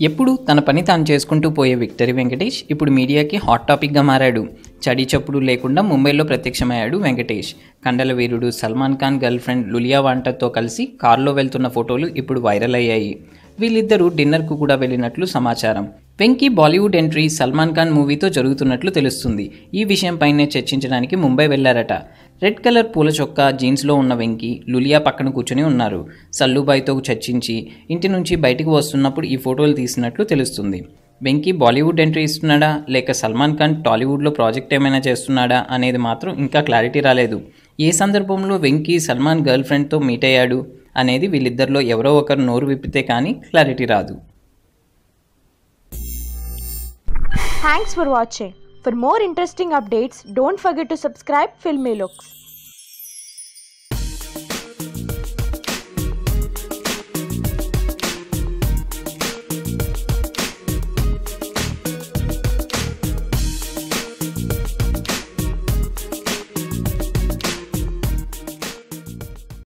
ఎప్పుడు తన పని తాను చేసుకుంటూ పోయే విక్టరీ వెంకటేష్ ఇప్పుడు మీడియాకి హాట్ టాపిక్గా మారాడు చడి చప్పుడు లేకుండా ముంబైలో ప్రత్యక్షమయ్యాడు వెంకటేష్ కండల వీరుడు Salman Khan girlfriend Iulia వాంటతో కలిసి కారులో వెళ్తున్న ఫోటోలు ఇప్పుడు వైరల్ అయ్యాయి వీళ్ళిద్దరూ డిన్నర్కు కూడా వెళ్ళినట్లు సమాచారం వెంకీ బాలీవుడ్ ఎంట్రీ సల్మాన్ ఖాన్ మూవీతో జరుగుతున్నట్లు తెలుస్తుంది ఈ విషయంపైనే చర్చించడానికి ముంబై వెళ్లారట రెడ్ కలర్ పూల చొక్కా జీన్స్లో ఉన్న వెంకీ లులియా పక్కన కూర్చొని ఉన్నారు సల్లుబాయ్తో చర్చించి ఇంటి నుంచి బయటికి వస్తున్నప్పుడు ఈ ఫోటోలు తీసినట్లు తెలుస్తుంది వెంకీ బాలీవుడ్ ఎంట్రీ ఇస్తున్నాడా లేక సల్మాన్ ఖాన్ టాలీవుడ్లో ప్రాజెక్ట్ ఏమైనా చేస్తున్నాడా అనేది మాత్రం ఇంకా క్లారిటీ రాలేదు ఏ సందర్భంలో వెంకీ సల్మాన్ గర్ల్ ఫ్రెండ్తో మీట్ అయ్యాడు అనేది వీళ్ళిద్దరిలో ఎవరో ఒకరు నోరు విప్పితే కానీ క్లారిటీ రాదు Thanks for watching. For more interesting updates, don't forget to subscribe Filmy Looks.